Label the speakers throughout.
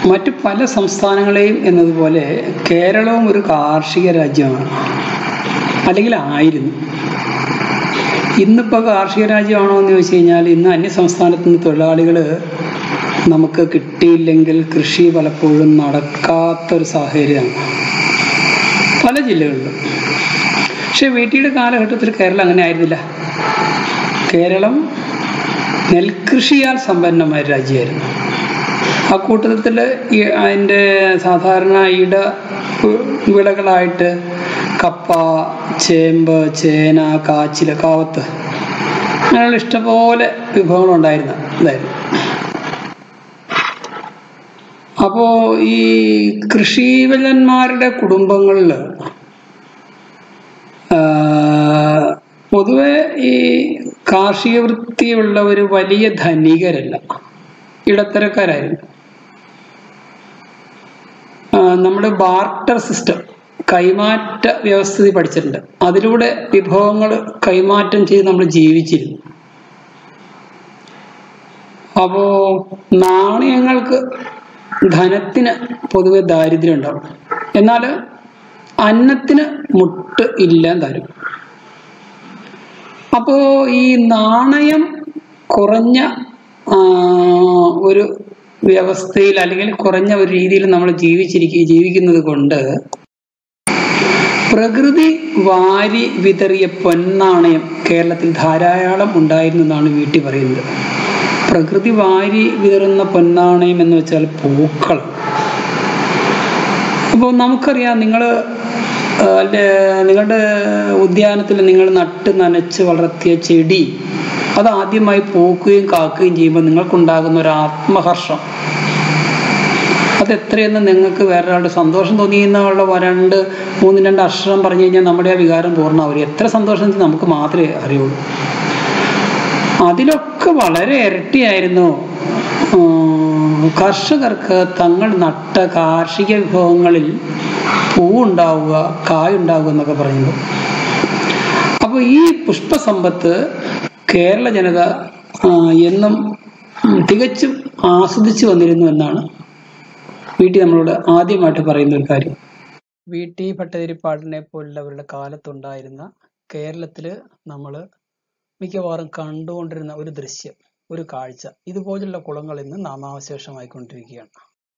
Speaker 1: മറ്റു പല സംസ്ഥാനങ്ങളെയും എന്നതുപോലെ കേരളവും ഒരു കാർഷിക രാജ്യമാണ് അല്ലെങ്കിൽ ആയിരുന്നു ഇന്നിപ്പോൾ കാർഷിക രാജ്യമാണോ എന്ന് ചോദിച്ചു കഴിഞ്ഞാൽ ഇന്ന് അന്യ സംസ്ഥാനത്ത് നിന്ന് തൊഴിലാളികൾ നമുക്ക് കിട്ടിയില്ലെങ്കിൽ കൃഷി പലപ്പോഴും നടക്കാത്തൊരു സാഹചര്യമാണ് പല ജില്ലകളിലും പക്ഷെ വീട്ടിയുടെ കാലഘട്ടത്തിൽ കേരളം അങ്ങനെ ആയിരുന്നില്ല കേരളം നെൽകൃഷിയാൽ സമ്പന്നമായ ഒരു രാജ്യമായിരുന്നു ആ കൂട്ടത്തിൽ ഈ അതിൻ്റെ സാധാരണ ഇട വിളകളായിട്ട് കപ്പ ചേമ്പ് ചേന കാച്ചിൽ കാവത്ത് അങ്ങനെയുള്ള ഇഷ്ടംപോലെ വിഭവങ്ങളുണ്ടായിരുന്ന ഇതായിരുന്നു അപ്പോൾ ഈ കൃഷിവല്ലന്മാരുടെ കുടുംബങ്ങളിൽ പൊതുവെ ഈ കാർഷിക വൃത്തിയുള്ള ഒരു വലിയ ധനികരല്ല ഇടത്തരക്കാരായിരുന്നു ആ, നമ്മുടെ ബാർട്ടർ സിസ്റ്റം കൈമാറ്റ വ്യവസ്ഥിതി പഠിച്ചിട്ടുണ്ട് അതിലൂടെ വിഭവങ്ങൾ കൈമാറ്റം ചെയ്ത് നമ്മൾ ജീവിച്ചിരുന്നു അപ്പോ നാണയങ്ങൾക്ക് ധനത്തിന് പൊതുവെ ദാരിദ്ര്യം ഉണ്ടാവും എന്നാൽ അന്നത്തിന് മുട്ട് ഇല്ലാൻ തരും അപ്പോ ഈ നാണയം കുറഞ്ഞ ആ, ഒരു വ്യവസ്ഥയിൽ അല്ലെങ്കിൽ കുറഞ്ഞ ഒരു രീതിയിൽ നമ്മൾ ജീവിച്ചിരിക്കുക ജീവിക്കുന്നത് കൊണ്ട് പ്രകൃതി വാരി വിതറിയ പൊന്നാണയം കേരളത്തിൽ ധാരാളം ഉണ്ടായിരുന്നു എന്നാണ് വീട്ടിൽ പറയുന്നത് പ്രകൃതി വാരി വിതറുന്ന പൊന്നാണയം എന്ന് വെച്ചാൽ പൂക്കൾ അപ്പോൾ നമുക്കറിയാം നിങ്ങൾ അല്ലെ നിങ്ങളുടെ ഉദ്യാനത്തിൽ നിങ്ങൾ നട്ട് നനച്ച് വളർത്തിയ ചെടി അത് ആദ്യമായി പൂക്കുകയും കാക്കുകയും ചെയ്യുമ്പോൾ നിങ്ങൾക്കുണ്ടാകുന്ന ഒരു ആത്മഹർഷം അത് എത്രയെന്ന് നിങ്ങൾക്ക് വേറൊരാളുടെ സന്തോഷം തോന്നിയെന്നുള്ള രണ്ട് മൂന്ന് രണ്ട് അക്ഷരം പറഞ്ഞു കഴിഞ്ഞാൽ നമ്മുടെ ആ വികാരം പൂർണ്ണമാവും എത്ര സന്തോഷം എന്ന് നമുക്ക് മാത്രമേ അറിയുള്ളൂ അതിലൊക്കെ വളരെ ഇരട്ടിയായിരുന്നു ഉം, കർഷകർക്ക് തങ്ങൾ നട്ട കാർഷിക വിഭവങ്ങളിൽ പൂവുണ്ടാവുക കായുണ്ടാവുക എന്നൊക്കെ പറയുന്നത് അപ്പോൾ ഈ പുഷ്പസമ്പത്ത് കേരള ജനത ആ, എന്നും ഉം, തികച്ചും ആസ്വദിച്ചു വന്നിരുന്നു എന്നാണ് വീട്ടിൽ നമ്മളോട് ആദ്യമായിട്ട് പറയുന്ന ഒരു കാര്യം വി ടി ഭട്ടതിരിപ്പാടിനെ പോലുള്ളവരുടെ കാലത്തുണ്ടായിരുന്ന കേരളത്തിൽ നമ്മൾ മിക്കവാറും കണ്ടുകൊണ്ടിരുന്ന ഒരു ദൃശ്യം ഒരു കാഴ്ച ഇതുപോലുള്ള കുളങ്ങൾ ഇന്ന് നാമാവശേഷമായിക്കൊണ്ടിരിക്കുകയാണ്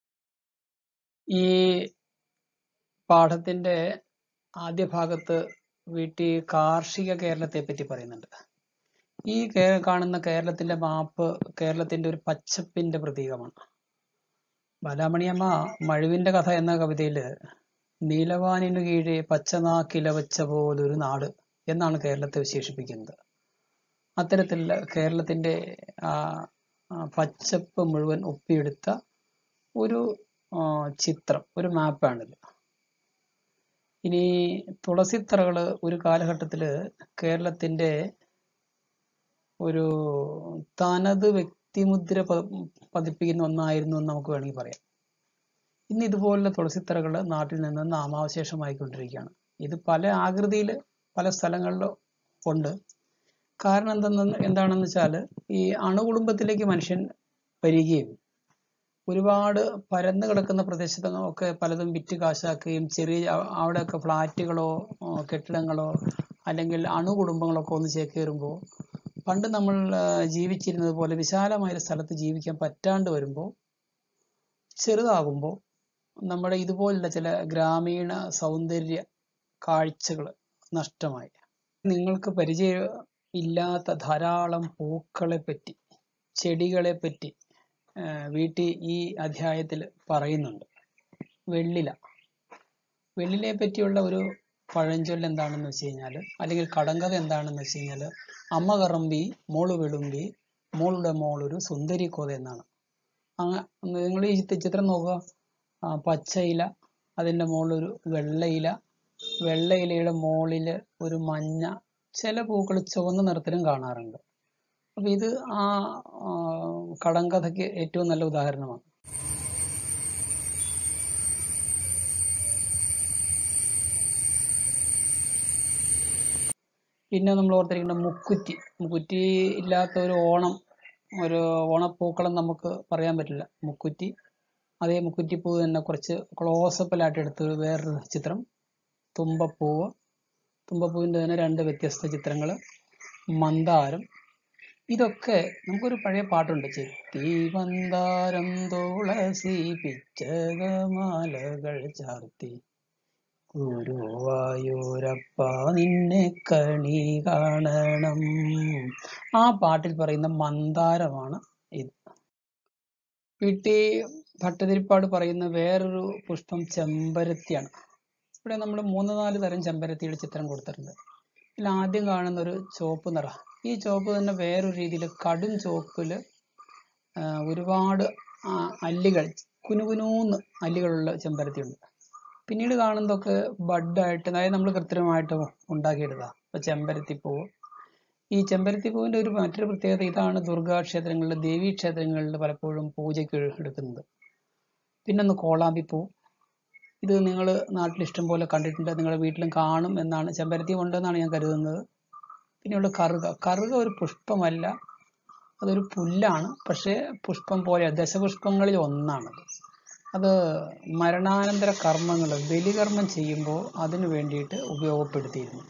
Speaker 1: ഈ പാഠത്തിന്റെ ആദ്യ ഭാഗത്ത് വീട്ടിൽ കാർഷിക കേരളത്തെ പറ്റി പറയുന്നുണ്ട് ഈ കേ- കാണുന്ന കേരളത്തിന്റെ മാപ്പ് കേരളത്തിന്റെ ഒരു പച്ചപ്പിന്റെ പ്രതീകമാണ് ബാലാമണിയമ്മ മഴുവിന്റെ കഥ എന്ന കവിതയില് നീലവാനിനു കീഴെ പച്ചനാക്കിലവച്ച പോലൊരു നാട് എന്നാണ് കേരളത്തെ വിശേഷിപ്പിക്കുന്നത് അത്തരത്തിൽ കേരളത്തിന്റെ ആ ആ പച്ചപ്പ് മുഴുവൻ ഒപ്പിയെടുത്ത ഒരു ആ, ചിത്രം ഒരു മാപ്പാണിത് ഇനി തുളസിത്തറകള് ഒരു കാലഘട്ടത്തില് കേരളത്തിന്റെ ഒരു തനത് വ്യക്തിമുദ്ര പ- പതിപ്പിക്കുന്ന ഒന്നായിരുന്നു എന്ന് നമുക്ക് വേണമെങ്കിൽ പറയാം ഇന്ന് ഇതുപോലുള്ള തുളസിത്തറകൾ നാട്ടിൽ നിന്ന് നാമാവശേഷമായിക്കൊണ്ടിരിക്കുകയാണ് ഇത് പല ആകൃതിയിൽ പല സ്ഥലങ്ങളിലും ഉണ്ട് കാരണം എന്തെന്ന് എന്താണെന്ന് വെച്ചാൽ ഈ അണുകുടുംബത്തിലേക്ക് മനുഷ്യൻ വരികയും ഒരുപാട് പരന്നു കിടക്കുന്ന പ്രദേശത്ത് ഒക്കെ പലതും വിറ്റ് കാശാക്കുകയും ചെറിയ അ- അവിടെയൊക്കെ ഫ്ലാറ്റുകളോ ആ, കെട്ടിടങ്ങളോ അല്ലെങ്കിൽ അണുകുടുംബങ്ങളോ ഒക്കെ ഒന്ന് ചേക്കേറുമ്പോൾ പണ്ട് നമ്മൾ ആ, ജീവിച്ചിരുന്നത് പോലെ വിശാലമായ ഒരു സ്ഥലത്ത് ജീവിക്കാൻ പറ്റാണ്ട് വരുമ്പോൾ ചെറുതാകുമ്പോൾ നമ്മുടെ ഇതുപോലുള്ള ചില ഗ്രാമീണ സൗന്ദര്യ കാഴ്ചകൾ നഷ്ടമായി നിങ്ങൾക്ക് പരിചയം ഇല്ലാത്ത ധാരാളം പൂക്കളെ പറ്റി ചെടികളെ പറ്റി ആ, വീട്ടിൽ ഈ അധ്യായത്തിൽ പറയുന്നുണ്ട് വെള്ളില വെള്ളിലയെ പറ്റിയുള്ള ഒരു പഴഞ്ചൊല്ല് എന്താണെന്ന് വെച്ച് കഴിഞ്ഞാൽ അല്ലെങ്കിൽ കടങ്കഥ എന്താണെന്ന് വെച്ച് കഴിഞ്ഞാൽ അമ്മ കറമ്പി മോള് വെളുമ്പി മോളുടെ മോളൊരു സുന്ദരി കോത എന്നാണ് അങ്ങ നിങ്ങൾ ഈ ചിത്ര- ചിത്രം നോക്കുക ആ, പച്ച ഇല അതിൻ്റെ മുകളിലൊരു വെള്ള ഇല വെള്ള ഇലയുടെ മുകളിൽ ഒരു മഞ്ഞ ചില പൂക്കൾ ചുവന്ന നിറത്തിലും കാണാറുണ്ട് അപ്പൊ ഇത് ആ ആ, കടങ്കഥയ്ക്ക് ഏറ്റവും നല്ല ഉദാഹരണമാണ് പിന്നെ നമ്മൾ ഓർത്തിരിക്കേണ്ട മുക്കുറ്റി മുക്കുറ്റി ഇല്ലാത്ത ഒരു ഓണം ഒരു ഓണപ്പൂക്കളം നമുക്ക് പറയാൻ പറ്റില്ല മുക്കുറ്റി അതേ മുക്കുറ്റിപ്പൂ തന്നെ കുറച്ച് ക്ലോസപ്പിലായിട്ട് എടുത്ത് വേറൊരു ചിത്രം തുമ്പപ്പൂവ് തുമ്പപ്പൂവിൻ്റെ തന്നെ രണ്ട് വ്യത്യസ്ത ചിത്രങ്ങൾ മന്ദാരം ഇതൊക്കെ നമുക്കൊരു പഴയ പാട്ടുണ്ട് ചെത്തി മന്ദാരം തുളസി പിച്ചകമാലകൾ ചാർത്തി ഗുരുവായൂരപ്പ നിന്നെ കണി കാണണം ആ പാട്ടിൽ പറയുന്ന മന്ദാരമാണ് ഇത് വീട്ടി ഭട്ടതിരിപ്പാട് പറയുന്ന വേറൊരു പുഷ്പം ചെമ്പരത്തിയാണ് ഇവിടെ നമ്മൾ മൂന്ന് നാല് തരം ചെമ്പരത്തിയുടെ ചിത്രം കൊടുത്തിട്ടുണ്ട് ഇതിൽ ആദ്യം കാണുന്ന ഒരു ചുവപ്പ് നിറ ഈ ചുവപ്പ് തന്നെ വേറൊരു രീതിയിൽ കടും ചുവപ്പിൽ ഒരുപാട് ആ, അല്ലികൾ കുനുകുനൂന്ന് അല്ലികളുള്ള ചെമ്പരത്തിയുണ്ട് പിന്നീട് കാണുന്നതൊക്കെ ബഡായിട്ട് അതായത് നമ്മൾ കൃത്രിമമായിട്ട് ഉണ്ടാക്കിയെടുക്കുക ഇപ്പൊ ചെമ്പരത്തിപ്പൂവ് ഈ ചെമ്പരത്തിപ്പൂവിന്റെ ഒരു മറ്റൊരു പ്രത്യേകത ഇതാണ് ദുർഗാ ക്ഷേത്രങ്ങളിൽ ദേവീ ക്ഷേത്രങ്ങളിൽ പലപ്പോഴും പൂജയ്ക്ക് എടുക്കുന്നത് പിന്നൊന്ന് കോളാമ്പിപ്പൂ ഇത് നിങ്ങൾ നാട്ടിൽ ഇഷ്ടം പോലെ കണ്ടിട്ടുണ്ട് നിങ്ങളുടെ വീട്ടിലും കാണും എന്നാണ് ചെമ്പരത്തി ഉണ്ടെന്നാണ് ഞാൻ കരുതുന്നത് പിന്നെയുള്ള കറുക കറുക ഒരു പുഷ്പമല്ല അതൊരു പുല്ലാണ് പക്ഷേ പുഷ്പം പോലെ ദശപുഷ്പങ്ങളിൽ ഒന്നാണ് അത് മരണാനന്തര കർമ്മങ്ങൾ ബലികർമ്മം ചെയ്യുമ്പോൾ അതിനു വേണ്ടിയിട്ട് ഉപയോഗപ്പെടുത്തിയിരുന്നു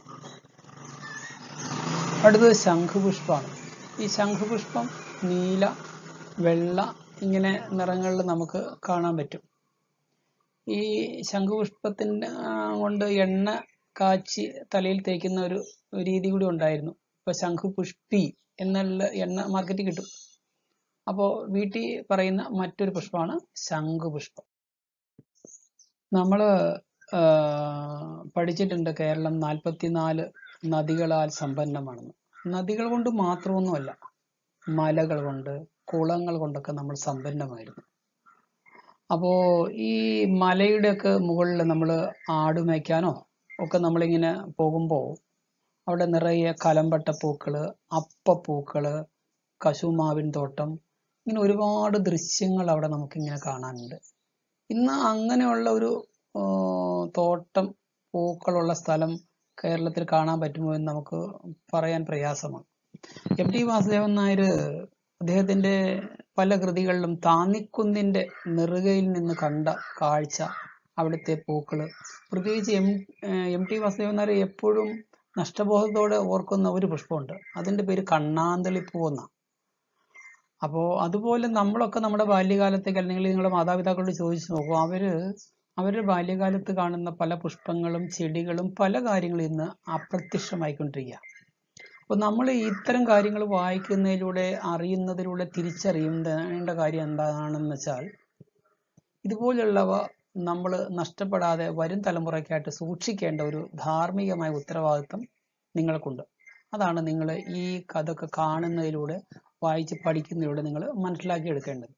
Speaker 1: അടുത്തത് ശംഖുപുഷ്പമാണ് ഈ ശംഖുപുഷ്പം നീല വെള്ള ഇങ്ങനെ നിറങ്ങളിൽ നമുക്ക് കാണാൻ പറ്റും ഈ ശംഖുപുഷ്പത്തിൻ്റെ കൊണ്ട് എണ്ണ കാച്ചി തലയിൽ തേക്കുന്ന ഒരു രീതി കൂടി ഉണ്ടായിരുന്നു ഇപ്പൊ ശംഖുപുഷ്പി എന്നുള്ള എണ്ണ മാർക്കറ്റിൽ കിട്ടും അപ്പോൾ വീട്ടിൽ പറയുന്ന മറ്റൊരു പുഷ്പമാണ് ശംഖുപുഷ്പം നമ്മൾ പഠിച്ചിട്ടുണ്ട് കേരളം നാൽപ്പത്തിനാല് നദികളാൽ സമ്പന്നമാണെന്ന് നദികൾ കൊണ്ട് മാത്രമൊന്നുമല്ല മലകൾ കൊണ്ട് കുളങ്ങൾ കൊണ്ടൊക്കെ നമ്മൾ സമ്പന്നമായിരുന്നു അപ്പോൾ ഈ മലയുടെയൊക്കെ മുകളിൽ നമ്മൾ ആട് മേയ്ക്കാനോ ഒക്കെ നമ്മളിങ്ങനെ പോകുമ്പോൾ അവിടെ നിറയെ കലമ്പട്ട പൂക്കള് അപ്പപ്പൂക്കള് കശുമാവിൻ തോട്ടം ഇങ്ങനെ ഒരുപാട് ദൃശ്യങ്ങൾ അവിടെ നമുക്കിങ്ങനെ കാണാനുണ്ട് ഇന്ന് അങ്ങനെയുള്ള ഒരു ആ, തോട്ടം പൂക്കളുള്ള സ്ഥലം കേരളത്തിൽ കാണാൻ പറ്റുമോ എന്ന് നമുക്ക് പറയാൻ പ്രയാസമാണ് എം ടി വാസുദേവൻ നായർ അദ്ദേഹത്തിന്റെ പല കൃതികളിലും താന്നിക്കുന്നിന്റെ നെറുകയിൽ നിന്ന് കണ്ട കാഴ്ച അവിടുത്തെ പൂക്കള് പ്രത്യേകിച്ച് M M T Vasudevan Nair എപ്പോഴും നഷ്ടബോധത്തോടെ ഓർക്കുന്ന ഒരു പുഷ്പമുണ്ട് അതിന്റെ പേര് കണ്ണാന്തളിപ്പൂ എന്നാണ് അപ്പോൾ അതുപോലെ നമ്മളൊക്കെ നമ്മുടെ ബാല്യകാലത്തേക്ക് അല്ലെങ്കിൽ നിങ്ങളുടെ മാതാപിതാക്കളോട് ചോദിച്ചു നോക്കൂ അവര് അവരുടെ ബാല്യകാലത്ത് കാണുന്ന പല പുഷ്പങ്ങളും ചെടികളും പല കാര്യങ്ങളും ഇന്ന് അപ്രത്യക്ഷമായിക്കൊണ്ടിരിക്കുക അപ്പോൾ നമ്മൾ ഇത്തരം കാര്യങ്ങൾ വായിക്കുന്നതിലൂടെ അറിയുന്നതിലൂടെ തിരിച്ചറിയേണ്ട കാര്യം എന്താണെന്ന് വെച്ചാൽ ഇതുപോലുള്ളവ നമ്മൾ നഷ്ടപ്പെടാതെ വരും തലമുറയ്ക്കായിട്ട് സൂക്ഷിക്കേണ്ട ഒരു ധാർമ്മികമായ ഉത്തരവാദിത്വം നിങ്ങൾക്കുണ്ട് അതാണ് നിങ്ങൾ ഈ കഥയൊക്കെ കാണുന്നതിലൂടെ വായിച്ച് പഠിക്കുന്നതിലൂടെ നിങ്ങൾ മനസ്സിലാക്കി എടുക്കേണ്ടത്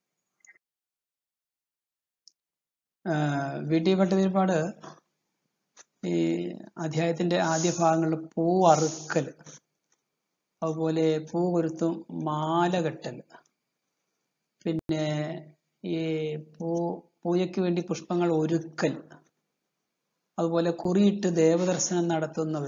Speaker 1: വി ടി ഭട്ടതിരിപ്പാട് ഈ അധ്യായത്തിന്റെ ആദ്യ ഭാഗങ്ങളിൽ പൂ അറുക്കൽ അതുപോലെ പൂ കൊരുത്തും മാല കെട്ടൽ പിന്നെ ഈ പൂ പൂജയ്ക്ക് വേണ്ടി പുഷ്പങ്ങൾ ഒരുക്കൽ അതുപോലെ കുറിയിട്ട് ദേവദർശനം നടത്തുന്നവർ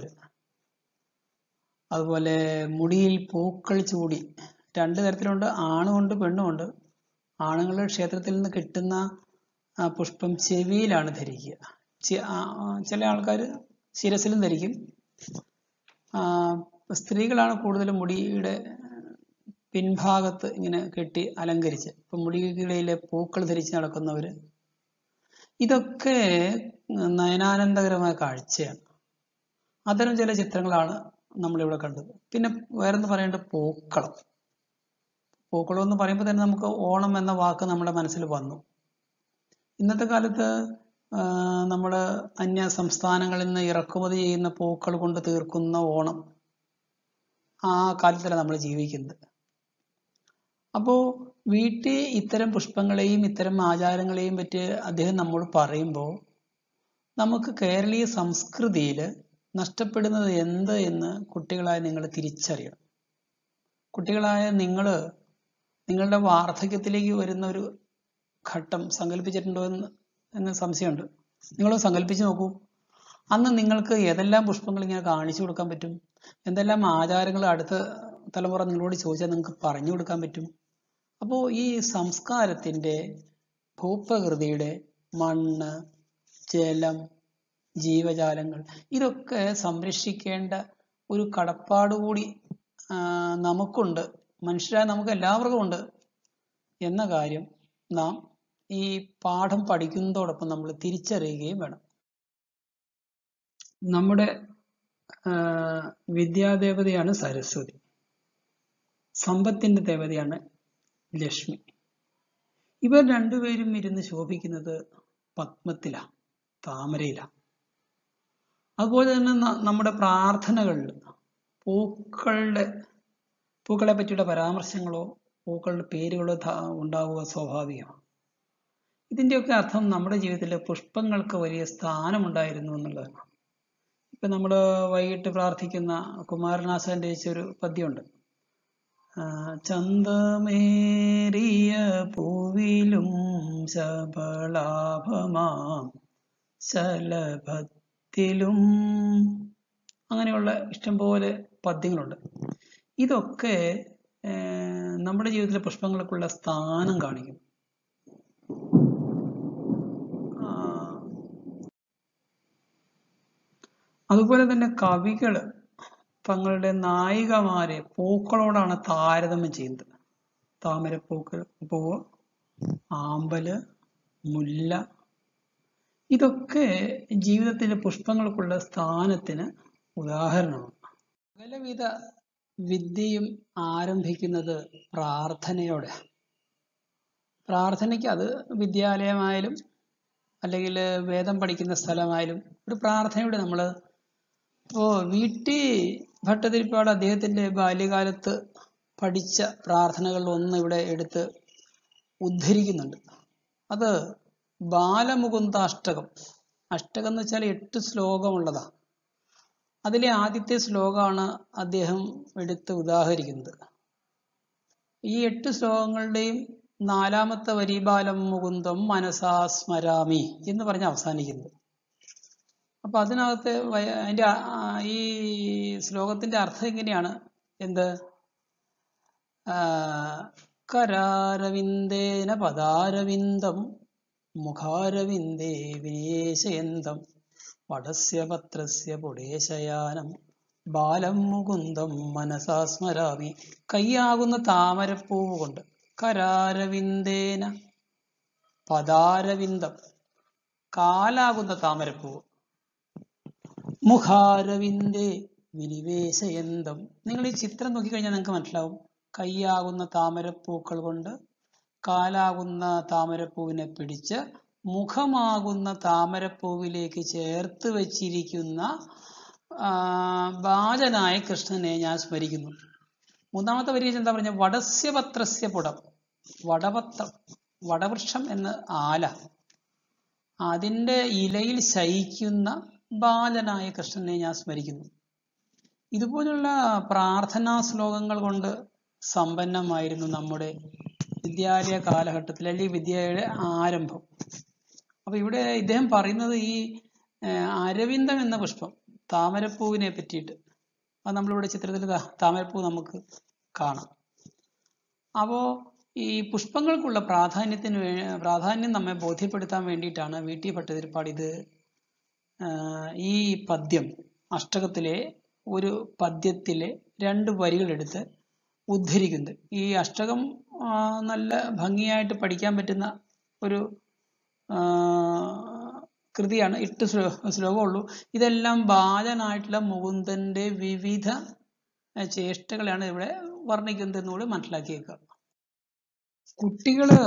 Speaker 1: അതുപോലെ മുടിയിൽ പൂക്കൾ ചൂടി രണ്ട് തരത്തിലുണ്ട് ആണുമുണ്ട് പെണ്ണുമുണ്ട് ആണുങ്ങൾ ക്ഷേത്രത്തിൽ നിന്ന് കിട്ടുന്ന ആ, പുഷ്പം ചെവിയിലാണ് ധരിക്കുക ചെ- ആ, ആ, ചില ആൾക്കാർ ശിരസിലും ധരിക്കും ആ, സ്ത്രീകളാണ് കൂടുതലും മുടിയുടെ പിൻഭാഗത്ത് ഇങ്ങനെ കെട്ടി അലങ്കരിച്ച് ഇപ്പൊ മുടിയിലെ പൂക്കൾ ധരിച്ച് നടക്കുന്നവര് ഇതൊക്കെ നയനാനന്ദകരമായ കാഴ്ചയാണ് അത്തരം ചില ചിത്രങ്ങളാണ് നമ്മളിവിടെ കണ്ടത് പിന്നെ വേറൊന്ന് പറയേണ്ട പൂക്കളം പൂക്കളം എന്ന് പറയുമ്പോൾ തന്നെ നമുക്ക് ഓണം എന്ന വാക്ക് നമ്മുടെ മനസ്സിൽ വന്നു ഇന്നത്തെ കാലത്ത് നമ്മൾ അന്യ സംസ്ഥാനങ്ങളിൽ നിന്ന് ഇറക്കുമതി ചെയ്യുന്ന പൂക്കൾ കൊണ്ട് തീർക്കുന്ന ഓണം ആ കാലത്തിലാണ് നമ്മൾ ജീവിക്കുന്നത് അപ്പോൾ വീട്ടിൽ ഇത്തരം പുഷ്പങ്ങളെയും ഇത്തരം ആചാരങ്ങളെയും പറ്റി അദ്ദേഹം നമ്മോട് പറയുമ്പോൾ നമുക്ക് കേരളീയ സംസ്കൃതിയിൽ നഷ്ടപ്പെടുന്നത് എന്ത് എന്ന് കുട്ടികളായ നിങ്ങൾ തിരിച്ചറിയണം കുട്ടികളായ നിങ്ങൾ നിങ്ങളുടെ വാർദ്ധക്യത്തിലേക്ക് വരുന്ന ഒരു ഘട്ടം സങ്കല്പിച്ചിട്ടുണ്ടോ എന്ന് എന്ന് സംശയമുണ്ട് നിങ്ങൾ സങ്കല്പിച്ച് നോക്കൂ അന്ന് നിങ്ങൾക്ക് ഏതെല്ലാം പുഷ്പങ്ങൾ ഇങ്ങനെ കാണിച്ചു കൊടുക്കാൻ പറ്റും എന്തെല്ലാം ആചാരങ്ങൾ അടുത്ത തലമുറ നിങ്ങളോട് ചോദിച്ചാൽ നിങ്ങൾക്ക് പറഞ്ഞു കൊടുക്കാൻ പറ്റും അപ്പോൾ ഈ സംസ്കാരത്തിന്റെ ഭൂപ്രകൃതിയുടെ മണ്ണ് ജലം ജീവജാലങ്ങൾ ഇതൊക്കെ സംരക്ഷിക്കേണ്ട ഒരു കടപ്പാട് കൂടി ആ, നമുക്കുണ്ട് മനുഷ്യരായ നമുക്ക് എല്ലാവർക്കും ഉണ്ട് എന്ന കാര്യം നാം ഈ പാഠം പഠിക്കുന്നതോടൊപ്പം നമ്മൾ തിരിച്ചറിയുകയും വേണം നമ്മുടെ ആ, വിദ്യാദേവതയാണ് സരസ്വതി സമ്പത്തിന്റെ ദേവതയാണ് ലക്ഷ്മി ഇവർ രണ്ടുപേരും ഇരുന്ന് ശോഭിക്കുന്നത് പത്മത്തിലാണ് താമരയിലാണ് അതുപോലെ തന്നെ ന- നമ്മുടെ പ്രാർത്ഥനകളിൽ പൂക്കളുടെ പൂക്കളെ പറ്റിയുള്ള പരാമർശങ്ങളോ പൂക്കളുടെ പേരുകളോ ധ- ഉണ്ടാവുക സ്വാഭാവികമാണ് ഇതിന്റെയൊക്കെ അർത്ഥം നമ്മുടെ ജീവിതത്തിൽ പുഷ്പങ്ങൾക്ക് വലിയ സ്ഥാനമുണ്ടായിരുന്നു എന്നുള്ളതാണ് ഇപ്പൊ നമ്മൾ വൈകിട്ട് പ്രാർത്ഥിക്കുന്ന കുമാരനാശാന്റെ ഒരു പദ്യമുണ്ട് ആ, ചന്തമേറിയ പൂവിലും ശബളാഭമാം ശലഭത്തിലും അങ്ങനെയുള്ള ഇഷ്ടംപോലെ പദ്യങ്ങളുണ്ട് ഇതൊക്കെ ഏർ, നമ്മുടെ ജീവിതത്തിലെ പുഷ്പങ്ങൾക്കുള്ള സ്ഥാനം കാണിക്കും ആ, അതുപോലെ തന്നെ കവികള് തങ്ങളുടെ നായികമാരെ പൂക്കളോടാണ് താരതമ്യം ചെയ്യുന്നത് താമരപ്പൂക്കൾ പൂവ് ആമ്പല് മുല്ല ഇതൊക്കെ ജീവിതത്തിലെ പുഷ്പങ്ങൾക്കുള്ള സ്ഥാനത്തിന് ഉദാഹരണമാണ് സകലവിധ വിദ്യയും ആരംഭിക്കുന്നത് പ്രാർത്ഥനയോടെ പ്രാർത്ഥനയ്ക്ക് അത് വിദ്യാലയമായാലും അല്ലെങ്കിൽ വേദം പഠിക്കുന്ന സ്ഥലമായാലും ഒരു പ്രാർത്ഥനയോടെ നമ്മൾ ഇപ്പോ വീട്ടി ഭട്ടതിരിപ്പാട് അദ്ദേഹത്തിന്റെ ബാല്യകാലത്ത് പഠിച്ച പ്രാർത്ഥനകളിൽ ഒന്ന് ഇവിടെ എടുത്ത് ഉദ്ധരിക്കുന്നുണ്ട് അത് ബാലമുകുന്ദ അഷ്ടകം അഷ്ടകം എന്ന് വെച്ചാൽ എട്ട് ശ്ലോകമുള്ളതാ അതിലെ ആദ്യത്തെ ശ്ലോകമാണ് അദ്ദേഹം എടുത്ത് ഉദാഹരിക്കുന്നത് ഈ എട്ട് ശ്ലോകങ്ങളുടെയും നാലാമത്തെ വരി ബാലം മുകുന്ദം മനസാ സ്മരാമി എന്ന് പറഞ്ഞ് അവസാനിക്കുന്നത് അപ്പൊ അതിനകത്ത് വയ- അതിന്റെ ആ- ആ ഈ ശ്ലോകത്തിന്റെ അർത്ഥം ഇങ്ങനെയാണ് എന്ത് ആ, കരാരവിന്ദേന പദാരവിന്ദം മുഖാരവിന്ദേ വിനേശയന്തം വടസ്യ പത്രസ്യ പുടേശയാനം ബാലം മുകുന്ദം മനസാ സ്മരാമി കൈയാകുന്ന താമരപ്പൂവ് കൊണ്ട് കരാരവിന്ദേന പദാരവിന്ദം കാലാകുന്ന താമരപ്പൂവ് മുഖാരവിന്ദേ വിനിവേശയന്തം നിങ്ങൾ ഈ ചിത്രം നോക്കിക്കഴിഞ്ഞാൽ നിങ്ങൾക്ക് മനസ്സിലാവും കൈയാകുന്ന താമരപ്പൂക്കൾ കൊണ്ട് കാലാകുന്ന താമരപ്പൂവിനെ പിടിച്ച് മുഖമാകുന്ന താമരപ്പൂവിലേക്ക് ചേർത്ത് വച്ചിരിക്കുന്ന ആ, ബാലനായ കൃഷ്ണനെ ഞാൻ സ്മരിക്കുന്നു മൂന്നാമത്തെ വരി എന്താ പറഞ്ഞ വടസ്യപത്രസ്യ പുടം വടപത്രം വടവൃക്ഷം എന്ന് ആല അതിന്റെ ഇലയിൽ ശയിക്കുന്ന ബാലനായ കൃഷ്ണനെ ഞാൻ സ്മരിക്കുന്നു ഇതുപോലുള്ള പ്രാർത്ഥനാ ശ്ലോകങ്ങൾ കൊണ്ട് സമ്പന്നമായിരുന്നു നമ്മുടെ വിദ്യാലയ കാലഘട്ടത്തിൽ അല്ലെങ്കിൽ വിദ്യയുടെ ആരംഭം അപ്പൊ ഇവിടെ ഇദ്ദേഹം പറയുന്നത് ഈ ഏഹ്, അരവിന്ദം എന്ന പുഷ്പം താമരപ്പൂവിനെ പറ്റിയിട്ട് അത് നമ്മളിവിടെ ചിത്രത്തിൽ ദാ താമരപ്പൂ നമുക്ക് കാണാം അപ്പോ ഈ പുഷ്പങ്ങൾക്കുള്ള പ്രാധാന്യത്തിന് വേ- പ്രാധാന്യം നമ്മെ ബോധ്യപ്പെടുത്താൻ വേണ്ടിയിട്ടാണ് വി ടി ഭട്ടതിരിപ്പാട് ഇത് ആഹ് ഈ പദ്യം അഷ്ടകത്തിലെ ഒരു പദ്യത്തിലെ രണ്ട് വരികളെടുത്ത് ഉദ്ധരിക്കുന്നത് ഈ അഷ്ടകം ആഹ് നല്ല ഭംഗിയായിട്ട് പഠിക്കാൻ പറ്റുന്ന ഒരു ആഹ് കൃതിയാണ് എട്ട് ശ്ലോ ശ്ലോകമുള്ളൂ ഇതെല്ലാം ബാലനായിട്ടുള്ള മുകുന്ദന്റെ വിവിധ അഹ് ചേഷ്ടകളാണ് ഇവിടെ വർണ്ണിക്കുന്നത് എന്നുകൂടി മനസ്സിലാക്കിയേക്കുക കുട്ടികള്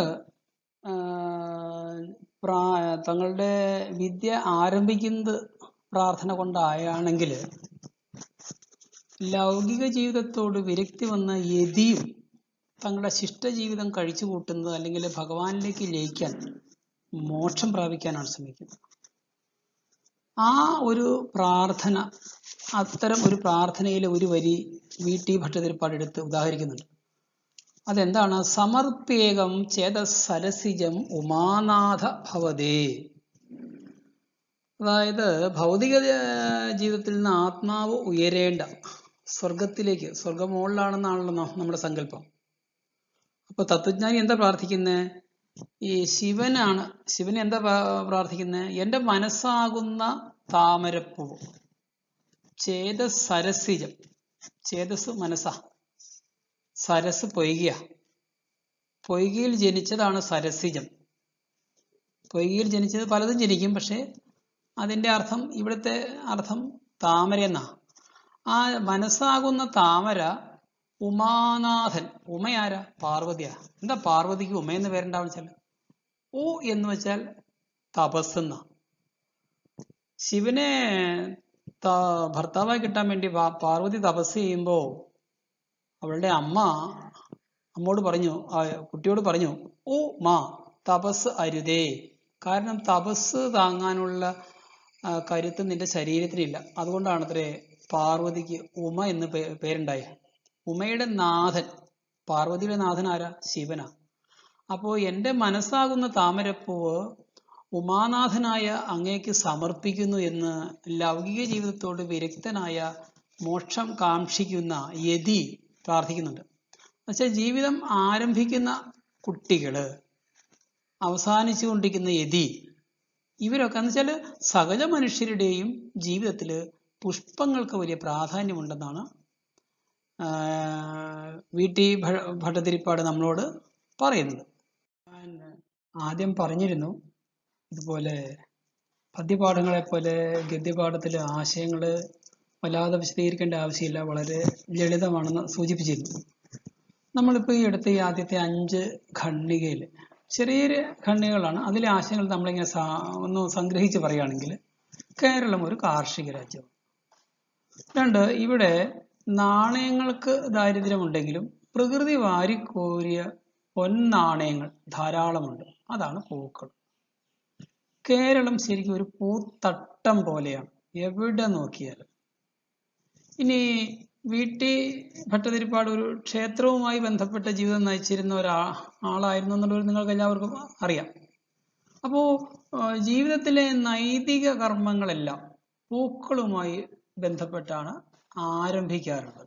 Speaker 1: ആഹ് പ്രാ- തങ്ങളുടെ വിദ്യ ആരംഭിക്കുന്നത് പ്രാർത്ഥന കൊണ്ടായാണെങ്കിൽ ലൗകിക ജീവിതത്തോട് വിരക്തി വന്ന യതിയും തങ്ങളുടെ ശിഷ്ടജീവിതം കഴിച്ചു കൂട്ടുന്നത് അല്ലെങ്കിൽ ഭഗവാനിലേക്ക് ലയിക്കാൻ മോക്ഷം പ്രാപിക്കാനാണ് ശ്രമിക്കുന്നത് ആ ഒരു പ്രാർത്ഥന അത്തരം ഒരു പ്രാർത്ഥനയിലെ ഒരു വരി വി ടി ഭട്ടതിരിപ്പാട് എടുത്ത് ഉദാഹരിക്കുന്നുണ്ട് അതെന്താണ് സമർപ്പേകം ചേത സരസിജം ഉമാനാഥ ഭവതേ അതായത് ഭൗതിക ഏർ, ജീവിതത്തിൽ നിന്ന് ആത്മാവ് ഉയരേണ്ട സ്വർഗത്തിലേക്ക് സ്വർഗം മുകളിലാണെന്നാണല്ലോ ന- നമ്മുടെ സങ്കല്പം അപ്പൊ തത്വജ്ഞാനി എന്താ പ്രാർത്ഥിക്കുന്നത് ഈ ശിവനാണ് ശിവൻ എന്താ പ്രാ- പ്രാർത്ഥിക്കുന്നത് എന്റെ മനസ്സാകുന്ന താമരപ്പൂ ചേത സരസിജം ചേതസ് മനസ്സാ സരസ് പൊയ്കിയ പൊയ്കയിൽ ജനിച്ചതാണ് സരസിജം പൊയ്കയിൽ ജനിച്ചത് പലതും ജനിക്കും പക്ഷെ അതിന്റെ അർത്ഥം ഇവിടുത്തെ അർത്ഥം താമര എന്നാ ആ മനസ്സാകുന്ന താമര ഉമാനാഥൻ ഉമയാരാ പാർവതിയാ എന്താ പാർവതിക്ക് ഉമയെന്ന് പേരുണ്ടാവും വെച്ചാൽ ഉ എന്ന് വെച്ചാൽ തപസ് എന്നാ ശിവനെ ത- ഭർത്താവായി കിട്ടാൻ വേണ്ടി പാ- പാർവതി തപസ് ചെയ്യുമ്പോ അവളുടെ അമ്മ അമ്മോട് പറഞ്ഞു ആ കുട്ടിയോട് പറഞ്ഞു ഓ മാ തപസ് അരുതേ കാരണം തപസ് താങ്ങാനുള്ള ആ, കരുത്ത് നിന്റെ ശരീരത്തിനില്ല അതുകൊണ്ടാണ് അത്രേ പാർവതിക്ക് ഉമ എന്ന് പേ- പേരുണ്ടായത് ഉമയുടെ നാഥൻ പാർവതിയുടെ നാഥൻ ആരാ ശിവനാ അപ്പോ എന്റെ മനസ്സാകുന്ന താമരപ്പൂവ് ഉമാനാഥനായ അങ്ങേക്ക് സമർപ്പിക്കുന്നു എന്ന് ലൗകിക ജീവിതത്തോട് വിരക്തനായ മോക്ഷം കാക്ഷിക്കുന്ന യതി പ്രാർത്ഥിക്കുന്നുണ്ട് എന്നുവെച്ചാൽ ജീവിതം ആരംഭിക്കുന്ന കുട്ടികള് അവസാനിച്ചു കൊണ്ടിരിക്കുന്ന യതി ഇവരൊക്കെ എന്ന് വെച്ചാൽ സകല മനുഷ്യരുടെയും ജീവിതത്തിൽ പുഷ്പങ്ങൾക്ക് വലിയ പ്രാധാന്യമുണ്ടെന്നാണ് ആഹ് വി ടി ഭ- ഭട്ടതിരിപ്പാട് നമ്മളോട് പറയുന്നത് ഞാൻ ആദ്യം പറഞ്ഞിരുന്നു ഇതുപോലെ പദ്യപാഠങ്ങളെ പോലെ ഗദ്യപാഠത്തിലെ ആശയങ്ങൾ വല്ലാതെ വിശദീകരിക്കേണ്ട ആവശ്യമില്ല വളരെ ലളിതമാണെന്ന് സൂചിപ്പിച്ചിരുന്നു നമ്മളിപ്പോൾ ഈ അടുത്ത ഈ ആദ്യത്തെ അഞ്ച് ഖണ്ഡികയിൽ ചെറിയ ചെറിയ ഖണ്ഡികകളാണ് അതിലെ ആശയങ്ങൾ നമ്മളിങ്ങനെ സാ- ഒന്ന് സംഗ്രഹിച്ച് പറയുകയാണെങ്കിൽ കേരളം ഒരു കാർഷിക രാജ്യമാണ് രണ്ട് ഇവിടെ നാണയങ്ങൾക്ക് ദാരിദ്ര്യമുണ്ടെങ്കിലും പ്രകൃതി വാരിക്കോരിയ പൊൻനാണയങ്ങൾ ധാരാളമുണ്ട് അതാണ് പൂക്കൾ കേരളം ശരിക്കും ഒരു പൂത്തട്ടം പോലെയാണ് എവിടെ നോക്കിയാലും ഇനി വീട്ടി ഭട്ടതിരിപ്പാട് ഒരു ക്ഷേത്രവുമായി ബന്ധപ്പെട്ട ജീവിതം നയിച്ചിരുന്ന ഒരാ ആളായിരുന്നു എന്നുള്ളത് നിങ്ങൾക്ക് എല്ലാവർക്കും അറിയാം അപ്പോ ആ, ജീവിതത്തിലെ നൈതിക കർമ്മങ്ങളെല്ലാം പൂക്കളുമായി ബന്ധപ്പെട്ടാണ് ആരംഭിക്കാറുള്ളത്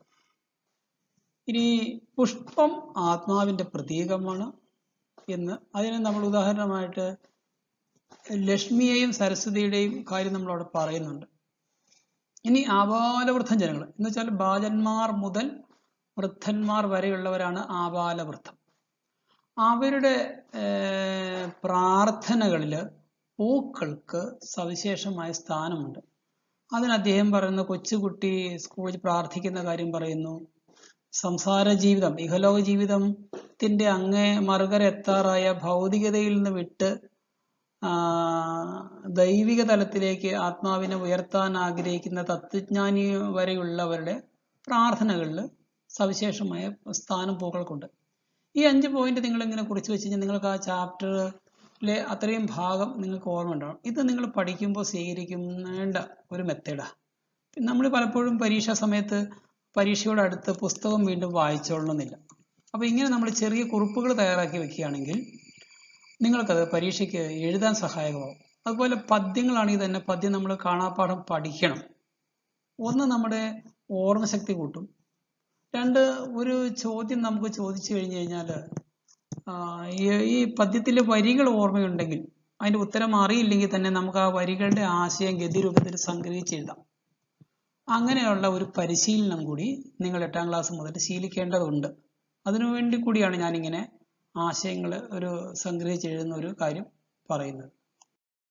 Speaker 1: ഇനി പുഷ്പം ആത്മാവിന്റെ പ്രതീകമാണ് എന്ന് അതിന് നമ്മൾ ഉദാഹരണമായിട്ട് ലക്ഷ്മിയെയും സരസ്വതിയുടെയും കാര്യം നമ്മൾ അവിടെ പറയുന്നുണ്ട് ഇനി ആബാലവൃദ്ധം ജനങ്ങൾ എന്ന് വെച്ചാൽ ബാലന്മാർ മുതൽ വൃദ്ധന്മാർ വരെയുള്ളവരാണ് ആബാലവൃദ്ധം അവരുടെ ഏർ, പ്രാർത്ഥനകളില് പൂക്കൾക്ക് സവിശേഷമായ സ്ഥാനമുണ്ട് അതിന് അദ്ദേഹം പറയുന്ന കൊച്ചുകുട്ടി സ്കൂളിൽ പ്രാർത്ഥിക്കുന്ന കാര്യം പറയുന്നു സംസാര ജീവിതം ഇഹലോക ജീവിതത്തിന്റെ അങ്ങേ മറുകര എത്താറായ ഭൗതികതയിൽ നിന്ന് വിട്ട് ആ, ദൈവിക തലത്തിലേക്ക് ആത്മാവിനെ ഉയർത്താൻ ആഗ്രഹിക്കുന്ന തത്വജ്ഞാനി വരെയുള്ളവരുടെ പ്രാർത്ഥനകളിൽ സവിശേഷമായ സ്ഥാനം പൂക്കൾക്കുണ്ട് ഈ അഞ്ച് പോയിന്റ് നിങ്ങൾ ഇങ്ങനെ കുറിച്ച് വെച്ച് കഴിഞ്ഞാൽ നിങ്ങൾക്ക് ആ ചാപ്റ്ററിലെ അത്രയും ഭാഗം നിങ്ങൾക്ക് ഓർമ്മ ഉണ്ടാവും ഇത് നിങ്ങൾ പഠിക്കുമ്പോൾ സ്വീകരിക്കേണ്ട ഒരു മെത്തേഡാണ് നമ്മൾ പലപ്പോഴും പരീക്ഷാ സമയത്ത് പരീക്ഷയോട് അടുത്ത് പുസ്തകം വീണ്ടും വായിച്ചോളണമെന്നില്ല അപ്പൊ ഇങ്ങനെ നമ്മൾ ചെറിയ കുറിപ്പുകൾ തയ്യാറാക്കി വെക്കുകയാണെങ്കിൽ നിങ്ങൾക്കത് പരീക്ഷയ്ക്ക് എഴുതാൻ സഹായകമാവും അതുപോലെ പദ്യങ്ങളാണെങ്കിൽ തന്നെ പദ്യം നമ്മൾ കാണാപ്പാഠം പഠിക്കണം ഒന്ന് നമ്മുടെ ഓർമ്മശക്തി കൂട്ടും രണ്ട് ഒരു ചോദ്യം നമുക്ക് ചോദിച്ചു കഴിഞ്ഞു കഴിഞ്ഞാൽ ഈ പദ്യത്തിലെ വരികൾ ഓർമ്മയുണ്ടെങ്കിൽ അതിന്റെ ഉത്തരം അറിയില്ലെങ്കിൽ തന്നെ നമുക്ക് ആ വരികളുടെ ആശയം ഗതിരൂപത്തിൽ സംഗ്രഹിച്ച് എഴുതാം അങ്ങനെയുള്ള ഒരു പരിശീലനം കൂടി നിങ്ങൾ എട്ടാം ക്ലാസ് മുതൽ ശീലിക്കേണ്ടതുണ്ട് അതിനുവേണ്ടി കൂടിയാണ് ഞാനിങ്ങനെ ആശയങ്ങൾ ഒരു സംഗ്രഹിച്ച് എഴുതുന്ന ഒരു കാര്യം പറയുന്നത്